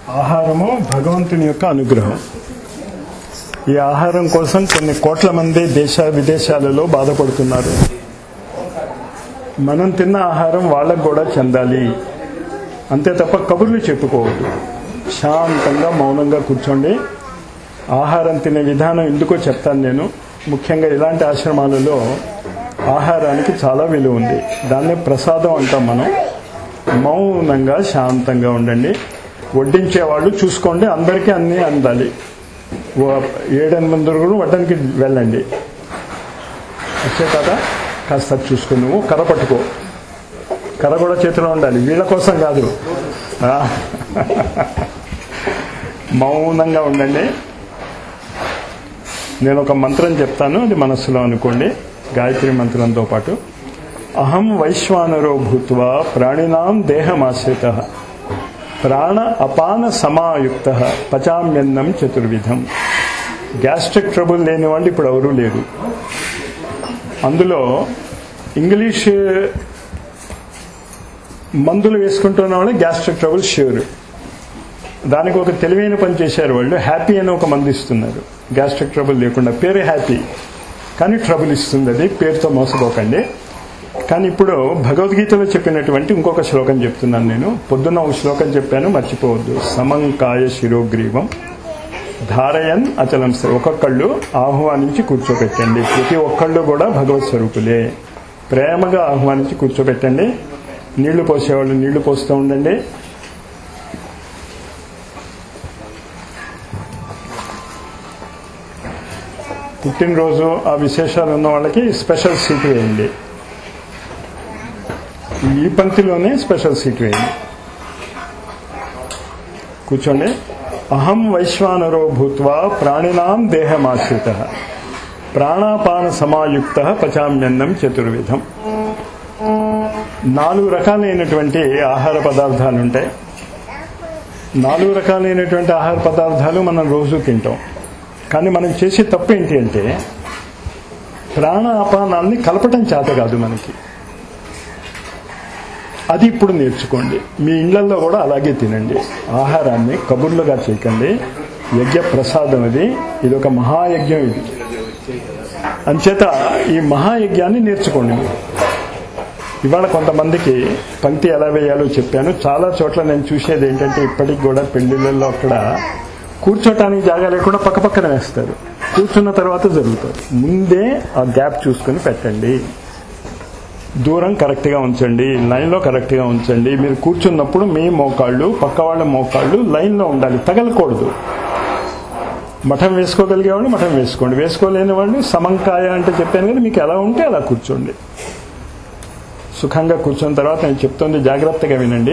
ఆహారము భగవంతుని యొక్క అనుగ్రహం ఈ ఆహారం కోసం కొన్ని కోట్ల మంది దేశ విదేశాలలో బాధపడుతున్నారు మనం తిన్న ఆహారం వాళ్ళకు కూడా చెందాలి అంతే తప్ప కబుర్లు చెప్పుకోవద్దు శాంతంగా మౌనంగా కూర్చోండి ఆహారం తినే విధానం ఎందుకో చెప్తాను నేను ముఖ్యంగా ఇలాంటి ఆశ్రమాలలో ఆహారానికి చాలా విలువ ఉంది దాన్నే ప్రసాదం అంటాం మనం మౌనంగా శాంతంగా ఉండండి వడ్డించే వాళ్ళు చూసుకోండి అందరికీ అన్నీ అందాలి ఓ- ఏడెనిమిది మంది కూడా వడ్డానికి వెళ్ళండి వచ్చే కదా కాస్త అది చూసుకుని నువ్వు కర్ర పట్టుకో కర్ర కూడా చేతిలో ఉండాలి వీళ్ళ కోసం కాదు ఆ? మౌనంగా ఉండండి నేను ఒక మంత్రం చెప్తాను అది మనస్సులో అనుకోండి గాయత్రి మంత్రంతో పాటు అహం వైశ్వానరో భూత్వా ప్రాణినాం దేహమాశ్రిత ప్రాణ అపాన సమాయుక్త పచామ్యన్నం చతుర్విధం గ్యాస్ట్రిక్ ట్రబుల్ లేని వాళ్ళు ఇప్పుడు ఎవరూ లేరు అందులో ఇంగ్లీష్ మందులు వేసుకుంటున్న వాళ్ళు గ్యాస్ట్రిక్ ట్రబుల్ ష్యూర్ దానికి ఒక తెలివైన పని చేశారు వాళ్ళు హ్యాపీ అని ఒక మందు ఇస్తున్నారు గ్యాస్ట్రిక్ ట్రబుల్ లేకుండా పేరే హ్యాపీ కానీ ట్రబుల్ ఇస్తుంది అది పేరుతో మోసపోకండి కానీ ఇప్పుడు భగవద్గీతలో చెప్పినటువంటి ఇంకొక శ్లోకం చెప్తున్నాను నేను పొద్దున్న ఒక శ్లోకం చెప్పాను మర్చిపోవద్దు సమంకాయ శిరోగ్రీవం ధారయన్ అచలం స్థిర ఒక్కొక్కళ్ళు ఆహ్వానించి కూర్చోబెట్టండి ప్రతి ఒక్కళ్ళు కూడా భగవత్ స్వరూపులే ప్రేమగా ఆహ్వానించి కూర్చోబెట్టండి నీళ్లు పోసేవాళ్ళు నీళ్లు పోస్తూ ఉండండి పుట్టినరోజు ఆ విశేషాలు ఉన్న వాళ్ళకి స్పెషల్ సీట్ వేయండి ఈ పంక్తిలోనే స్పెషల్ సీట్ వేయండి కూర్చోండి అహం వైశ్వానరో భూత్వా ప్రాణినాం దేహమాశ్రిత ప్రాణాపాన సమాయుక్త పచామ్యన్నం చతుర్విధం నాలుగు రకాలైనటువంటి ఆహార పదార్థాలు ఉంటాయి నాలుగు రకాలైనటువంటి ఆహార పదార్థాలు మనం రోజు తింటాం కానీ మనం చేసే తప్పు ఏంటి అంటే ప్రాణ అపానాల్ని కలపటం చేత కాదు మనకి అది ఇప్పుడు నేర్చుకోండి మీ ఇళ్లలో కూడా అలాగే తినండి ఆహారాన్ని కబుర్లుగా చేయకండి యజ్ఞ ప్రసాదం ఇది ఇది ఒక మహాయజ్ఞం ఇది అంచేత ఈ మహాయజ్ఞాన్ని నేర్చుకోండి మీరు ఇవాళ కొంతమందికి పంక్తి ఎలా వేయాలో చెప్పాను చాలా చోట్ల నేను చూసేది ఏంటంటే ఇప్పటికి కూడా పెళ్లిళ్ళల్లో అక్కడ కూర్చోటానికి జాగా లేకుండా పక్క పక్కన వేస్తారు కూర్చున్న తర్వాత జరుగుతుంది ముందే ఆ గ్యాప్ చూసుకొని పెట్టండి దూరం కరెక్ట్గా ఉంచండి లైన్లో కరెక్ట్గా ఉంచండి మీరు కూర్చున్నప్పుడు మీ మోకాళ్ళు పక్క వాళ్ళ మోకాళ్ళు లైన్లో ఉండాలి తగలకూడదు మఠం వేసుకోగలిగే వాళ్ళు మఠం వేసుకోండి వేసుకోలేని వాళ్ళు సమంకాయ అంటే చెప్పాను కదా మీకు ఎలా ఉంటే అలా కూర్చోండి సుఖంగా కూర్చున్న తర్వాత నేను చెప్తుంది జాగ్రత్తగా వినండి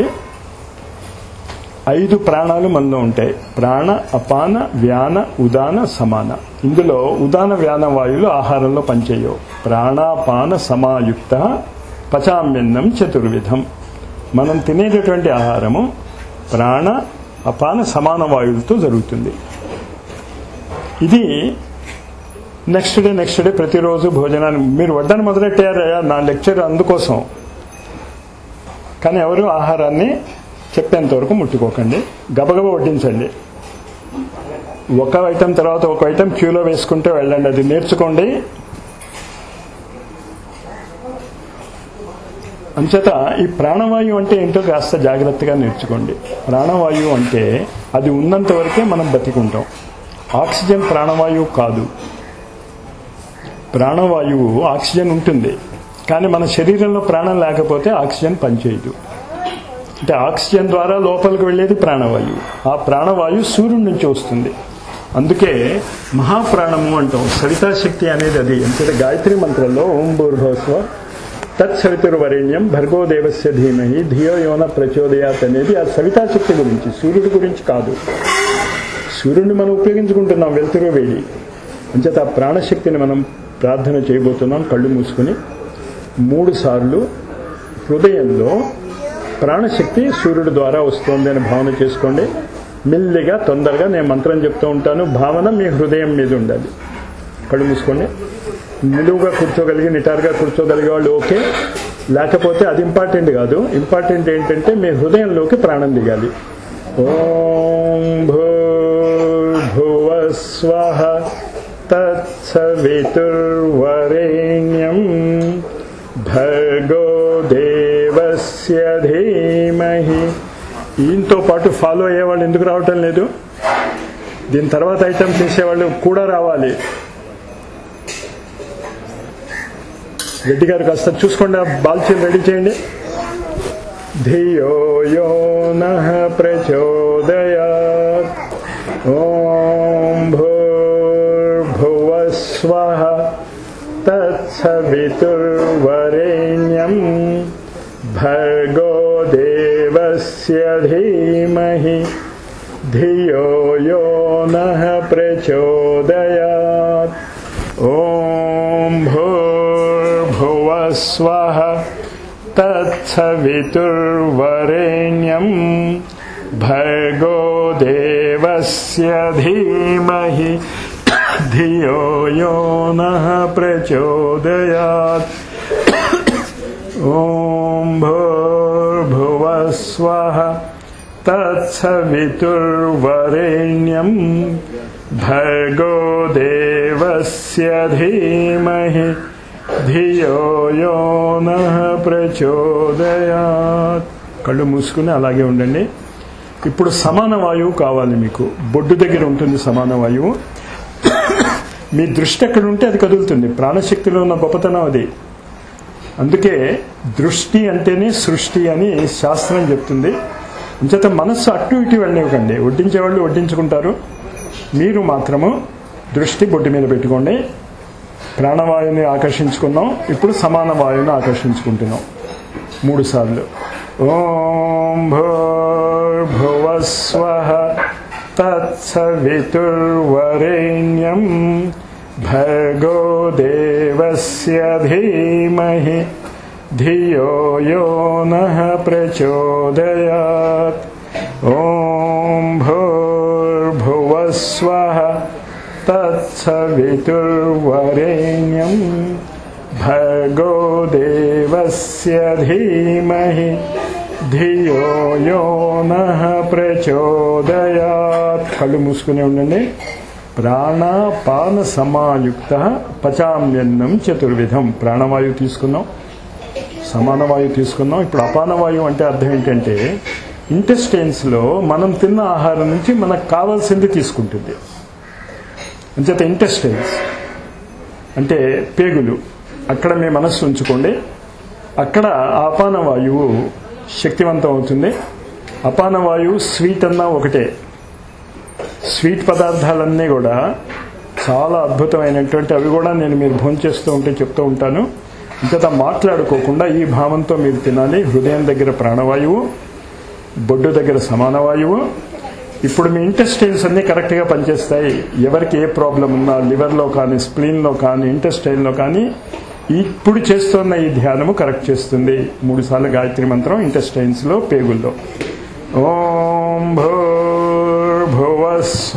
ఐదు ప్రాణాలు మనలో ఉంటాయి ప్రాణ అపాన వ్యాన ఉదాన సమాన ఇందులో ఉదాన వ్యాన వాయువులు ఆహారంలో పనిచేయవు ప్రాణాపాన సమాయుక్త పచామ్యన్నం చతుర్విధం మనం తినేటటువంటి ఆహారము ప్రాణ అపాన సమాన వాయువులతో జరుగుతుంది ఇది నెక్స్ట్ డే నెక్స్ట్ డే ప్రతిరోజు భోజనాన్ని మీరు వడ్డాన్ని మొదలెట్టారయ్యా నా లెక్చర్ అందుకోసం కానీ ఎవరు ఆహారాన్ని చెప్పేంత వరకు ముట్టుకోకండి గబగబ వడ్డించండి ఒక ఐటెం తర్వాత ఒక ఐటెం క్యూలో వేసుకుంటూ వెళ్ళండి అది నేర్చుకోండి అంచేత ఈ ప్రాణవాయువు అంటే ఏంటో కాస్త జాగ్రత్తగా నేర్చుకోండి ప్రాణవాయువు అంటే అది ఉన్నంత వరకే మనం బతికుంటాం ఆక్సిజన్ ప్రాణవాయువు కాదు ప్రాణవాయువు ఆక్సిజన్ ఉంటుంది కానీ మన శరీరంలో ప్రాణం లేకపోతే ఆక్సిజన్ పనిచేయదు అంటే ఆక్సిజన్ ద్వారా లోపలికి వెళ్ళేది ప్రాణవాయువు ఆ ప్రాణవాయువు సూర్యుడి నుంచి వస్తుంది అందుకే మహాప్రాణము అంటాం సవితాశక్తి అనేది అది అంటే గాయత్రి మంత్రంలో ఓం భూర్భస్వ తత్సవితుర్వరేణ్యం భర్గో దేవస్య ధీమహి ధియో యోన ప్రచోదయాత్ అనేది ఆ సవితాశక్తి గురించి సూర్యుడి గురించి కాదు సూర్యుడిని మనం ఉపయోగించుకుంటున్నాం వెలుతురు వేడి అంచేత ఆ ప్రాణశక్తిని మనం ప్రార్థన చేయబోతున్నాం కళ్ళు మూసుకుని మూడు సార్లు హృదయంలో ప్రాణశక్తి సూర్యుడి ద్వారా వస్తుంది అని భావన చేసుకోండి మెల్లిగా తొందరగా నేను మంత్రం చెప్తూ ఉంటాను భావన మీ హృదయం మీద ఉండాలి కళ్ళు మూసుకోండి నిలువుగా కూర్చోగలిగి నిటారుగా కూర్చోగలిగే వాళ్ళు ఓకే లేకపోతే అది ఇంపార్టెంట్ కాదు ఇంపార్టెంట్ ఏంటంటే మీ హృదయంలోకి ప్రాణం దిగాలి ఓం ఈయనతో పాటు ఫాలో అయ్యేవాళ్ళు ఎందుకు రావటం లేదు దీని తర్వాత ఐటమ్ చేసేవాళ్ళు కూడా రావాలి రెడ్డి గారు కాస్త చూసుకోండి ఆ బాల్చీలు రెడీ చేయండి ధియో యో నః ప్రచోదయాత్ ఓం భూర్భువస్వః తత్సవితుర్వరేణ్యం భర్గో దేవస్య ధీమహి ధియో యో నః ప్రచోదయాత్ ఓం భూర్భువస్వః తత్సవితుర్వరేణ్యం భర్గో దేవస్య ధీమహి ధియో యో నః ప్రచోదయాత్ ఓం భూర్భువస్వః తత్సవితుర్వరేణ్యం భర్గో దేవస్య ధీమహి ధియో యో నః ప్రచోదయాత్ కళ్ళు మూసుకుని అలాగే ఉండండి ఇప్పుడు సమాన వాయువు కావాలి మీకు బొడ్డు దగ్గర ఉంటుంది సమాన వాయువు మీ దృష్టి ఎక్కడ ఉంటే అది కదులుతుంది ప్రాణశక్తిలో ఉన్న గొప్పతనం అది అందుకే దృష్టి అంటేనే సృష్టి అని శాస్త్రం చెప్తుంది అంచేత మనస్సు అటు ఇటు వెళ్ళనివ్వకండి వడ్డించే వాళ్ళు వడ్డించుకుంటారు మీరు మాత్రము దృష్టి బొడ్డు మీద పెట్టుకోండి ప్రాణవాయువుని ఆకర్షించుకున్నాం ఇప్పుడు సమాన వాయువుని ఆకర్షించుకుంటున్నాం మూడు సార్లు ఓం భూర్భువస్వ తత్సవితుర్వరేణ్యం భర్గో దేవస్య ధీమహి ధియో యో నః ప్రచోదయాత్ ఓం భూర్భువస్వ తత్సవితుర్వరేణ్యం భర్గో దేవస్య ధీమహి ధియో యో నః ప్రచోదయాత్ కళ్ళు మూసుకుని ఉండండి ప్రాణాపాన సమాయుక్త పచామ్యన్నం చతుర్విధం ప్రాణవాయువు తీసుకున్నాం సమానవాయువు తీసుకున్నాం ఇప్పుడు అపానవాయువు అంటే అర్థం ఏంటంటే ఇంటెస్టైన్స్లో మనం తిన్న ఆహారం నుంచి మనకు కావాల్సింది తీసుకుంటుంది అంచేత ఇంటెస్టైన్స్ అంటే పేగులు అక్కడ మీ మనస్సు ఉంచుకోండి అక్కడ అపాన వాయువు శక్తివంతం అవుతుంది అపాన వాయువు స్వీట్ అన్నా ఒకటే స్వీట్ పదార్థాలన్నీ కూడా చాలా అద్భుతమైనటువంటి అవి కూడా నేను మీరు భోంచేస్తూ ఉంటే చెప్తూ ఉంటాను ఇంత మాట్లాడుకోకుండా ఈ భావంతో మీరు తినాలి హృదయం దగ్గర ప్రాణవాయువు బొడ్డు దగ్గర సమాన వాయువు ఇప్పుడు మీ ఇంటెస్టైన్స్ అన్నీ కరెక్ట్గా పనిచేస్తాయి ఎవరికి ఏ ప్రాబ్లం ఉన్నా లివర్లో కానీ స్ప్లీన్లో కానీ ఇంటెస్టైన్లో కానీ ఇప్పుడు చేస్తున్న ఈ ధ్యానము కరెక్ట్ చేస్తుంది మూడు సార్లు గాయత్రి మంత్రం ఇంటెస్టైన్స్లో పేగుల్లో ఓం భూర్భువస్వ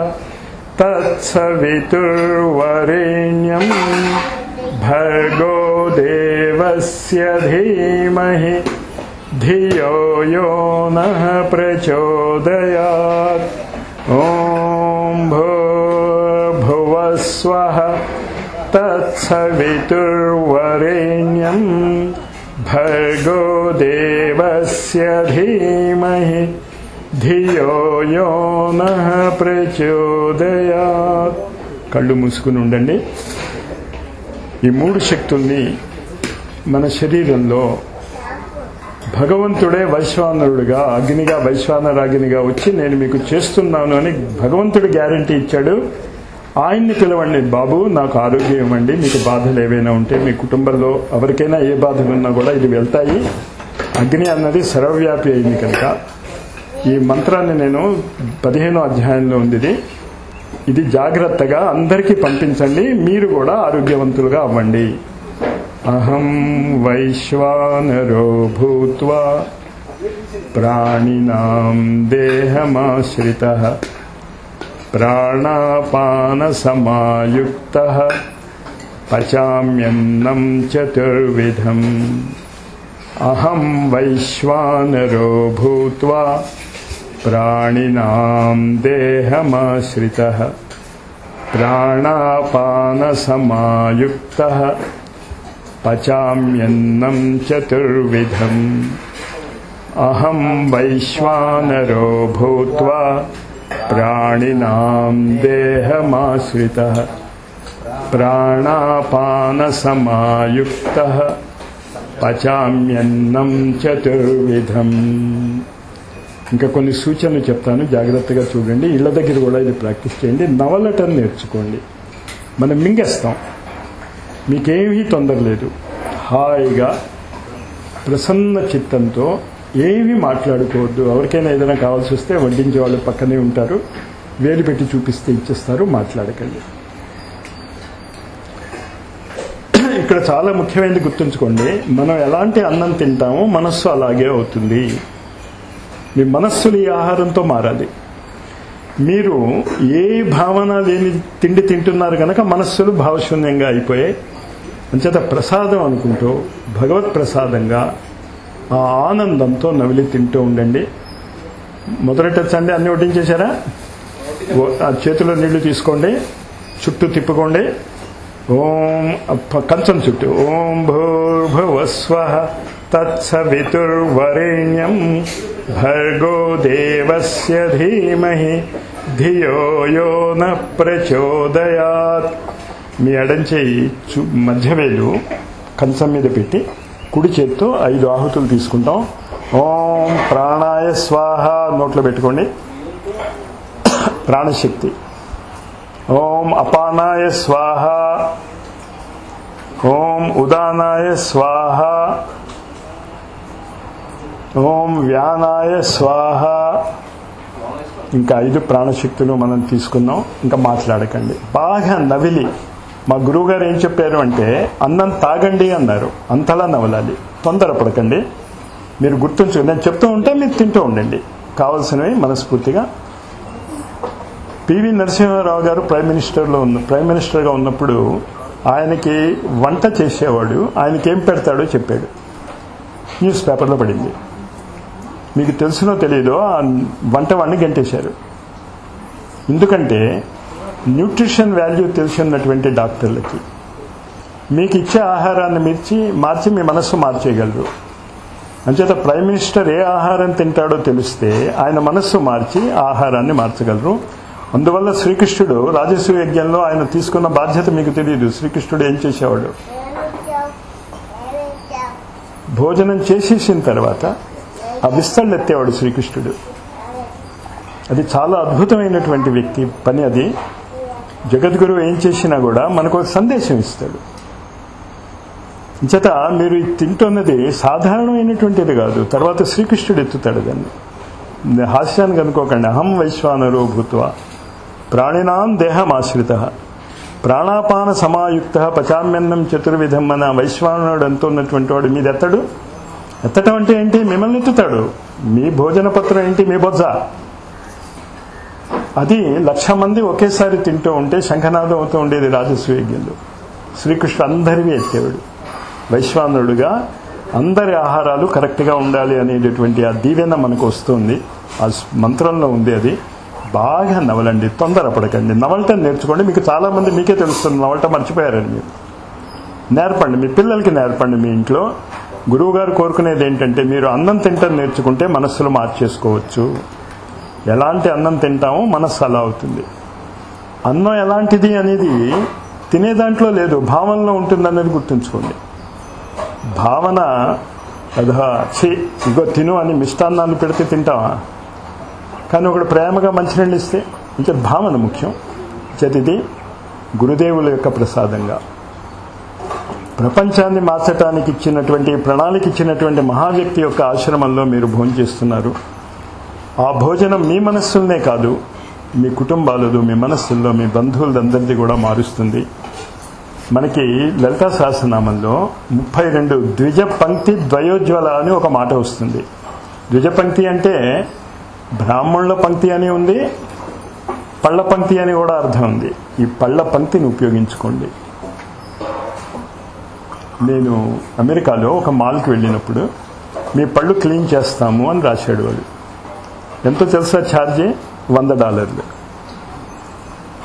తత్సవితుర్వరేణ్యం భర్గో దేవస్య ధీమహి ధియో యో నః ప్రచోదయాత్ ఓం భూర్భువస్వ తత్సవితుర్వరేణ్యం భర్గో దేవస్య ధీమహి ధియో యో నః ప్రచోదయాత్ కళ్ళు మూసుకుని ఉండండి ఈ మూడు శక్తుల్ని మన శరీరంలో భగవంతుడే వైశ్వానరుడుగా అగ్నిగా వైశ్వానరాగినిగా వచ్చి నేను మీకు చేస్తున్నాను అని భగవంతుడు గ్యారంటీ ఇచ్చాడు ఆయన్ని పిలవండి బాబు నాకు ఆరోగ్యం ఇవ్వండి మీకు బాధలు ఏవైనా ఉంటే మీ కుటుంబంలో ఎవరికైనా ఏ బాధలు ఉన్నా కూడా ఇది వెళ్తాయి అగ్ని అన్నది సర్వవ్యాపి అయింది కనుక ఈ మంత్రాన్ని నేను పదిహేనో అధ్యాయంలో ఉంది ఇది ఇది జాగ్రత్తగా అందరికీ పంపించండి మీరు కూడా ఆరోగ్యవంతులుగా అవ్వండి అహం వైశ్వానరో భూత్వా ప్రాణినాం దేహమాశ్రిత ప్రాణాపానసమాయుక్త పచామ్యన్నం చతుర్విధం అహం వైశ్వానరో భూత్వా ప్రాణినాం దేహమాశ్రిత ప్రాణాపానసమాయుక్త పచామ్యన్నం చతుర్విధం అహం వైశ్వానరో భూత్వా ప్రాణినాం దేహమాశ్రిత ప్రాణాపానసమాయుక్త పచామ్యన్నం చతుర్విధం ఇంకా కొన్ని సూచనలు చెప్తాను జాగ్రత్తగా చూడండి ఇళ్ళ దగ్గర కూడా ఇది ప్రాక్టీస్ చేయండి నవలటం నేర్చుకోండి మనం మింగేస్తాం మీకేమీ తొందర లేదు హాయిగా ప్రసన్న చిత్తంతో ఏమీ మాట్లాడుకోవద్దు ఎవరికైనా ఏదైనా కావాల్సి వస్తే వడ్డించే వాళ్ళు పక్కనే ఉంటారు వేలు పెట్టి చూపిస్తే ఇచ్చేస్తారు మాట్లాడకండి ఇక్కడ చాలా ముఖ్యమైనది గుర్తుంచుకోండి మనం ఎలాంటి అన్నం తింటామో మనస్సు అలాగే అవుతుంది మీ మనస్సులు ఈ ఆహారంతో మారాలి మీరు ఏ భావన లేని తిండి తింటున్నారు కనుక మనస్సులు భావశూన్యంగా అయిపోయాయి అంచేత ప్రసాదం అనుకుంటూ భగవత్ ప్రసాదంగా ఆ ఆనందంతో నవిలి తింటూ ఉండండి మొదలెట్టచ్చండి అన్ని వడ్డించేశారా ఓ- ఆ చేతిలో నీళ్లు తీసుకోండి చుట్టూ తిప్పుకోండి ఓం అప్ప- కంచం చుట్టూ ఓం భూర్భువస్వ తత్సవితుర్వరేణ్యం భర్గో దేవస్య ధీమహి ధియో యో న ప్రచోదయాత్ మీ ఎడంచేయి చు మధ్యవేలు కంచం మీద పెట్టి కుడి చేత్తో ఐదు ఆహుతులు తీసుకుంటాం ఓం ప్రాణాయ స్వాహ నోట్లో పెట్టుకోండి ప్రాణశక్తి ఓం అపానాయ స్వాహ ఓం ఉదానాయ స్వాహ ఓం వ్యానాయ స్వాహ ఇంకా ఐదు ప్రాణశక్తులు మనం తీసుకున్నాం ఇంకా మాట్లాడకండి బాగా నవిలి మా గురువుగారు ఏం చెప్పారు అంటే అన్నం తాగండి అన్నారు అంతలా నవలాలి తొందరపడకండి మీరు గుర్తుంచు నేను చెప్తూ ఉంటే మీరు తింటూ ఉండండి కావలసినవి మనస్ఫూర్తిగా పివి నరసింహారావు గారు ప్రైమ్ మినిస్టర్లో ఉన్న ప్రైమ్ మినిస్టర్గా ఉన్నప్పుడు ఆయనకి వంట చేసేవాడు ఆయనకి ఏం పెడతాడో చెప్పాడు న్యూస్ పేపర్లో పడింది మీకు తెలుసునో తెలియదో ఆ వంట వాడిని గంటేశారు ఎందుకంటే న్యూట్రిషన్ వాల్యూ తెలుసున్నటువంటి డాక్టర్లకి మీకు ఇచ్చే ఆహారాన్ని మిర్చి మార్చి మీ మనస్సు మార్చేయగలరు అంచేత ప్రైమ్ మినిస్టర్ ఏ ఆహారం తింటాడో తెలిస్తే ఆయన మనస్సు మార్చి ఆహారాన్ని మార్చగలరు అందువల్ల శ్రీకృష్ణుడు రాజసూ యజ్ఞంలో ఆయన తీసుకున్న బాధ్యత మీకు తెలియదు శ్రీకృష్ణుడు ఏం చేసేవాడు భోజనం చేసేసిన తర్వాత ఆ విస్తళ్ళు ఎత్తేవాడు శ్రీకృష్ణుడు అది చాలా అద్భుతమైనటువంటి వ్యక్తి పని అది జగద్గురు ఏం చేసినా కూడా మనకు ఒక సందేశం ఇస్తాడు చేత మీరు ఇది తింటున్నది సాధారణమైనటువంటిది కాదు తర్వాత శ్రీకృష్ణుడు ఎత్తుతాడు దాన్ని హాస్యానికి అనుకోకండి అహం వైశ్వానరో భూత్వ ప్రాణినాం దేహమాశ్రిత ప్రాణాపాన సమాయుక్త పచామ్యన్నం చతుర్విధం మన వైశ్వానుడు అంటున్నటువంటి వాడు మీద ఎత్తడు ఎత్తటం అంటే ఏంటి మిమ్మల్ని ఎత్తుతాడు మీ భోజన పత్రం ఏంటి మీ బొజ్జ అది లక్ష మంది ఒకేసారి తింటూ ఉంటే శంఖనాదం అవుతూ ఉండేది రాజసూయజ్ఞంలో శ్రీకృష్ణుడు అందరివి ఎత్తేవాడు వైశ్వానుడుగా అందరి ఆహారాలు కరెక్ట్గా ఉండాలి అనేటటువంటి ఆ దీవెన మనకు వస్తుంది ఆ మంత్రంలో ఉంది అది బాగా నవలండి తొందరపడకండి నవలటం నేర్చుకోండి మీకు చాలా మంది మీకే తెలుస్తుంది నవలట మర్చిపోయారని మీరు నేర్పండి మీ పిల్లలకి నేర్పండి మీ ఇంట్లో గురువు గారు కోరుకునేది ఏంటంటే మీరు అన్నం తింటం నేర్చుకుంటే మనస్సులు మార్చేసుకోవచ్చు ఎలాంటి అన్నం తింటామో మనస్సు అలా అవుతుంది అన్నం ఎలాంటిది అనేది తినే దాంట్లో లేదు భావనలో ఉంటుందనేది గుర్తుంచుకోండి భావన అదా ఛీ ఇగో తిను అని మిష్టాన్నాలు పెడితే తింటావా కానీ ఒకడు ప్రేమగా మంచినీళ్ళు ఇస్తే ఇంకా భావన ముఖ్యం ఇది గురుదేవుల యొక్క ప్రసాదంగా ప్రపంచాన్ని మార్చడానికి ఇచ్చినటువంటి ప్రణాళిక ఇచ్చినటువంటి మహావ్యక్తి యొక్క ఆశ్రమంలో మీరు భోజనం చేస్తున్నారు ఆ భోజనం మీ మనస్సులనే కాదు మీ కుటుంబాలదు మీ మనస్సుల్లో మీ బంధువులందరిది కూడా మారుస్తుంది మనకి లలితా సహస్రనామంలో ముప్పై రెండు ద్విజ పంక్తి ద్వయోజ్వల అని ఒక మాట వస్తుంది ద్విజ పంక్తి అంటే బ్రాహ్మణుల పంక్తి అని ఉంది పళ్ళ పంక్తి అని కూడా అర్థం ఉంది ఈ పళ్ళ పంక్తిని ఉపయోగించుకోండి నేను అమెరికాలో ఒక మాల్కి వెళ్ళినప్పుడు మీ పళ్ళు క్లీన్ చేస్తాము అని రాశాడు వాడు ఎంతో తెలుసా ఛార్జీ వంద డాలర్లు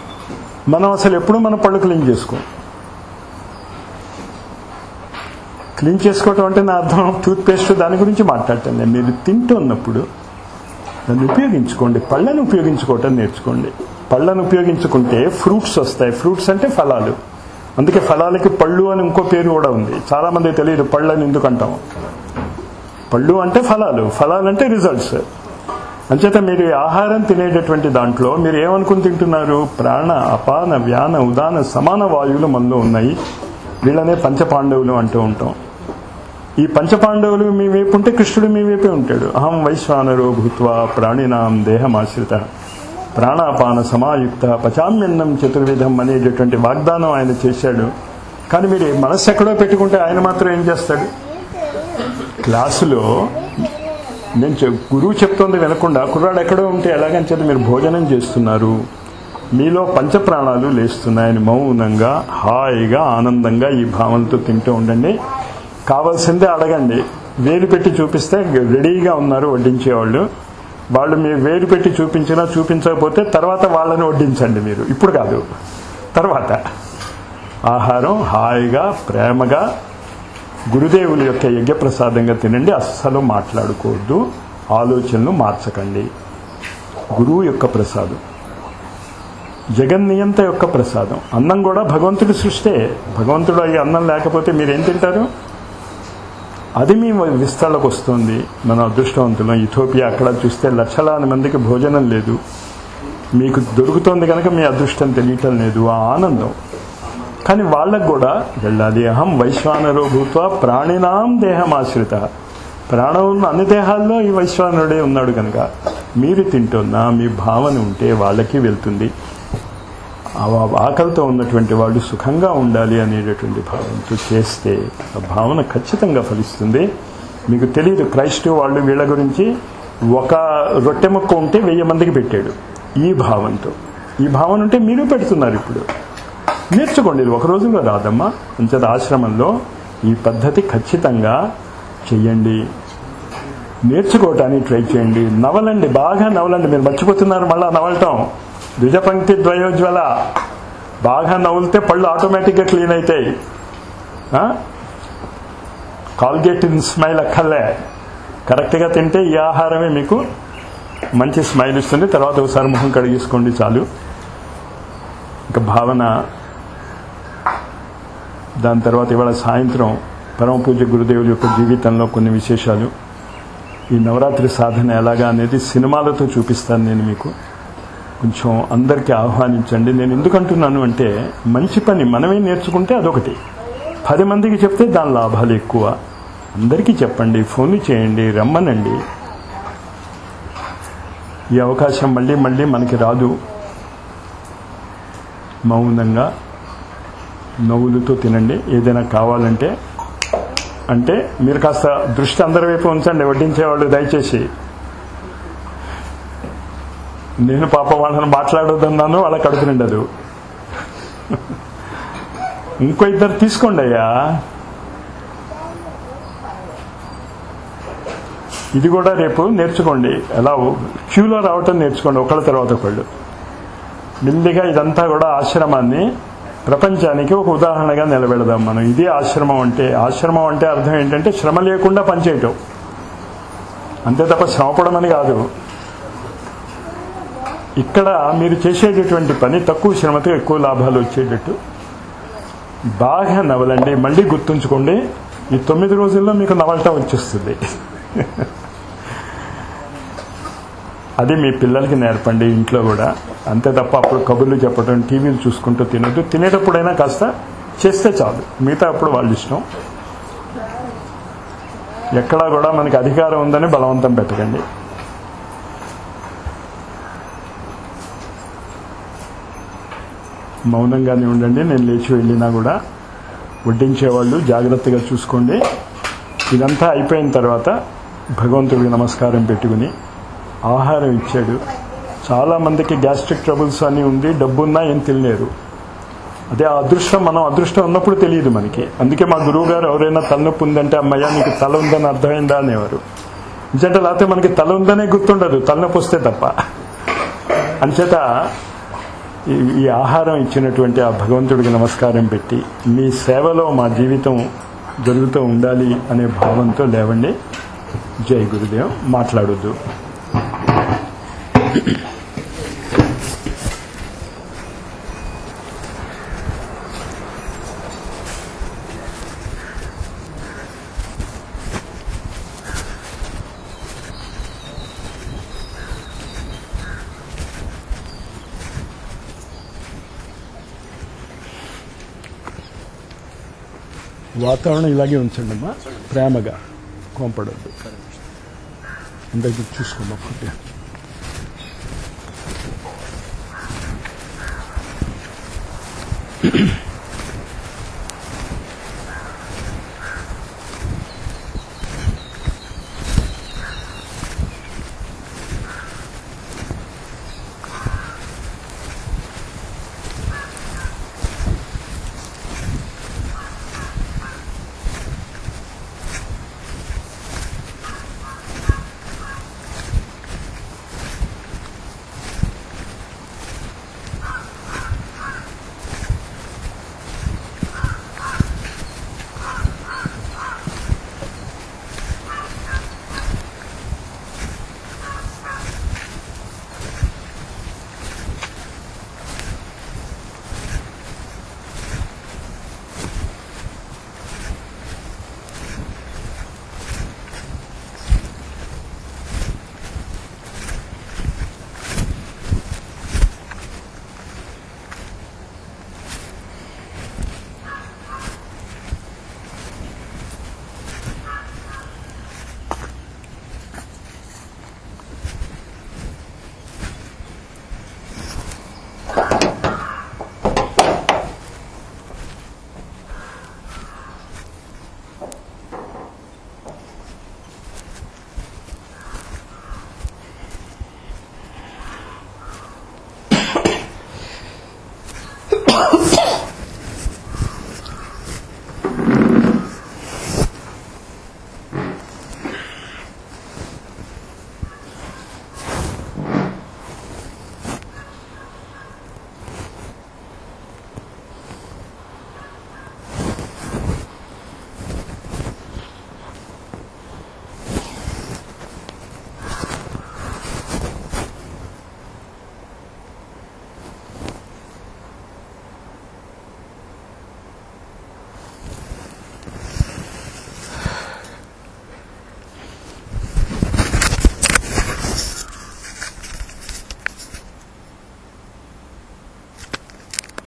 మనం అసలు ఎప్పుడు మన పళ్ళు క్లీన్ చేసుకోం క్లీన్ చేసుకోవటం అంటే నా అర్థం టూత్ పేస్ట్ దాని గురించి మాట్లాడతాను నేను మీరు తింటున్నప్పుడు దాన్ని ఉపయోగించుకోండి పళ్ళను ఉపయోగించుకోవటం నేర్చుకోండి పళ్ళను ఉపయోగించుకుంటే ఫ్రూట్స్ వస్తాయి ఫ్రూట్స్ అంటే ఫలాలు అందుకే ఫలాలకి పళ్ళు అని ఇంకో పేరు కూడా ఉంది చాలా మంది తెలియదు పళ్ళని ఎందుకు అంటాం పళ్ళు అంటే ఫలాలు ఫలాలు అంటే రిజల్ట్స్ అంచేత మీరు ఈ ఆహారం తినేటటువంటి దాంట్లో మీరు ఏమనుకుని తింటున్నారు ప్రాణ అపాన వ్యాన ఉదాన సమాన వాయువులు మనలో ఉన్నాయి వీళ్ళనే పంచపాండవులు అంటూ ఉంటాం ఈ పంచపాండవులు మీ వైపు ఉంటే కృష్ణుడు మీ వైపే ఉంటాడు అహం వైశ్వానరో భూత్వా ప్రాణినాం దేహమాశ్రిత ప్రాణాపాన సమాయుక్త పచామ్యన్నం చతుర్విధం అనేటటువంటి వాగ్దానం ఆయన చేశాడు కానీ మీరు మనస్సు ఎక్కడో పెట్టుకుంటే ఆయన మాత్రం ఏం చేస్తాడు క్లాసులో నేను చెప్- గురువు చెప్తోంది వినకుండా కుర్రాడు ఎక్కడో ఉంటే ఎలాగని చెప్పి మీరు భోజనం చేస్తున్నారు మీలో పంచప్రాణాలు లేస్తున్నాయని మౌనంగా హాయిగా ఆనందంగా ఈ భావనతో తింటూ ఉండండి కావాల్సిందే అడగండి వేలు పెట్టి చూపిస్తే రెడీగా ఉన్నారు వడ్డించేవాళ్ళు వాళ్ళు మీరు వేలు పెట్టి చూపించినా చూపించకపోతే తర్వాత వాళ్ళని వడ్డించండి మీరు ఇప్పుడు కాదు తర్వాత ఆహారం హాయిగా ప్రేమగా గురుదేవుల యొక్క యజ్ఞప్రసాదంగా తినండి అస్సలు మాట్లాడుకోవద్దు ఆలోచనలు మార్చకండి గురువు యొక్క ప్రసాదం జగన్నియంత యొక్క ప్రసాదం అన్నం కూడా భగవంతుడి సృష్టే భగవంతుడు అయ్యి అన్నం లేకపోతే మీరేం తింటారు అది మీ విస్తరణకు వస్తుంది మన అదృష్టవంతులం ఇథోపియా అక్కడ చూస్తే లక్షలాది మందికి భోజనం లేదు మీకు దొరుకుతోంది కనుక మీ అదృష్టం తెలియటం లేదు ఆ ఆనందం కానీ వాళ్ళకు కూడా వెళ్ళాలి అహం వైశ్వానరో భూత్వ ప్రాణినాం దేహమాశ్రిత ప్రాణం ఉన్న అన్ని దేహాల్లో ఈ వైశ్వానరుడే ఉన్నాడు కనుక మీరు తింటున్నా మీ భావన ఉంటే వాళ్ళకి వెళ్తుంది ఆ ఆకలితో ఉన్నటువంటి వాళ్ళు సుఖంగా ఉండాలి అనేటటువంటి భావంతో చేస్తే ఆ భావన ఖచ్చితంగా ఫలిస్తుంది మీకు తెలియదు క్రైస్ట్ వాళ్ళు వీళ్ళ గురించి ఒక రొట్టె ముక్క ఉంటే వెయ్యి మందికి పెట్టాడు ఈ భావంతో ఈ భావన ఉంటే మీరు పెడుతున్నారు ఇప్పుడు నేర్చుకోండి ఇది ఒక రోజులో రాదమ్మా అంచేత ఆశ్రమంలో ఈ పద్ధతి ఖచ్చితంగా చెయ్యండి నేర్చుకోవటానికి ట్రై చేయండి నవలండి బాగా నవలండి మీరు మర్చిపోతున్నారు మళ్ళా నవలటం ద్విజపంక్తి ద్వయోజ్వల బాగా నవ్వులితే పళ్ళు ఆటోమేటిక్గా క్లీన్ అవుతాయి కాల్గేట్ స్మైల్ అక్కర్లే కరెక్ట్గా తింటే ఈ ఆహారమే మీకు మంచి స్మైల్ ఇస్తుంది తర్వాత ఒకసారి ముఖం కడిగేసుకోండి చాలు ఇంకా భావన దాని తర్వాత ఇవాళ సాయంత్రం పరమ పూజ్య గురుదేవుల యొక్క జీవితంలో కొన్ని విశేషాలు ఈ నవరాత్రి సాధన ఎలాగా అనేది సినిమాలతో చూపిస్తాను నేను మీకు కొంచెం అందరికీ ఆహ్వానించండి నేను ఎందుకంటున్నాను అంటే మంచి పని మనమే నేర్చుకుంటే అదొకటి పది మందికి చెప్తే దాని లాభాలు ఎక్కువ అందరికీ చెప్పండి ఫోన్లు చేయండి రమ్మనండి ఈ అవకాశం మళ్ళీ మళ్ళీ మనకి రాదు మౌనంగా నవ్వులతో తినండి ఏదైనా కావాలంటే అంటే మీరు కాస్త దృష్టి అందరి వైపు ఉంచండి వడ్డించేవాళ్ళు దయచేసి నేను పాప వాళ్ళని మాట్లాడొద్దన్నాను వాళ్ళ కడుపు నిండదు ఇంకో ఇద్దరు తీసుకోండి అయ్యా ఇది కూడా రేపు నేర్చుకోండి ఎలా క్యూలో రావటం నేర్చుకోండి ఒకళ్ళ తర్వాత ఒకళ్ళు మెల్లిగా ఇదంతా కూడా ఆశ్రమాన్ని ప్రపంచానికి ఒక ఉదాహరణగా నిలబెడదాం మనం ఇది ఆశ్రమం అంటే ఆశ్రమం అంటే అర్థం ఏంటంటే శ్రమ లేకుండా పనిచేయటం అంతే తప్ప శ్రమపడమని అని కాదు ఇక్కడ మీరు చేసేటటువంటి పని తక్కువ శ్రమతో ఎక్కువ లాభాలు వచ్చేటట్టు బాగా నవలండి మళ్ళీ గుర్తుంచుకోండి ఈ తొమ్మిది రోజుల్లో మీకు నవలటం వచ్చేస్తుంది అది మీ పిల్లలకి నేర్పండి ఇంట్లో కూడా అంతే తప్ప అప్పుడు కబుర్లు చెప్పడం టీవీలు చూసుకుంటూ తినొద్దు తినేటప్పుడైనా కాస్త చేస్తే చాలు మిగతా అప్పుడు వాళ్ళ ఇష్టం ఎక్కడా కూడా మనకి అధికారం ఉందని బలవంతం పెట్టకండి మౌనంగానే ఉండండి నేను లేచి వెళ్ళినా కూడా వడ్డించేవాళ్ళు జాగ్రత్తగా చూసుకోండి ఇదంతా అయిపోయిన తర్వాత భగవంతుడికి నమస్కారం పెట్టుకుని ఆహారం ఇచ్చాడు చాలా మందికి గ్యాస్ట్రిక్ ట్రబుల్స్ అని ఉంది డబ్బున్నా ఏం తినలేరు అదే ఆ అదృష్టం మనం అదృష్టం ఉన్నప్పుడు తెలియదు మనకి అందుకే మా గురువు గారు ఎవరైనా తలనొప్పి ఉందంటే అమ్మయ్య నీకు తల ఉందని అర్థమైందా అనేవారు ఎందుకంటే లేకపోతే మనకి తల ఉందనే గుర్తుండదు తలనొప్పి వస్తే తప్ప అంచేత ఈ- ఈ ఆహారం ఇచ్చినటువంటి ఆ భగవంతుడికి నమస్కారం పెట్టి మీ సేవలో మా జీవితం జరుగుతూ ఉండాలి అనే భావంతో లేవండి జై గురుదేవ్ మాట్లాడొద్దు వాతావరణం ఇలాగే ఉంచండి అమ్మా ప్రేమగా కోంపడద్దు అందరికి చూసుకోమ్మా ఫుడ్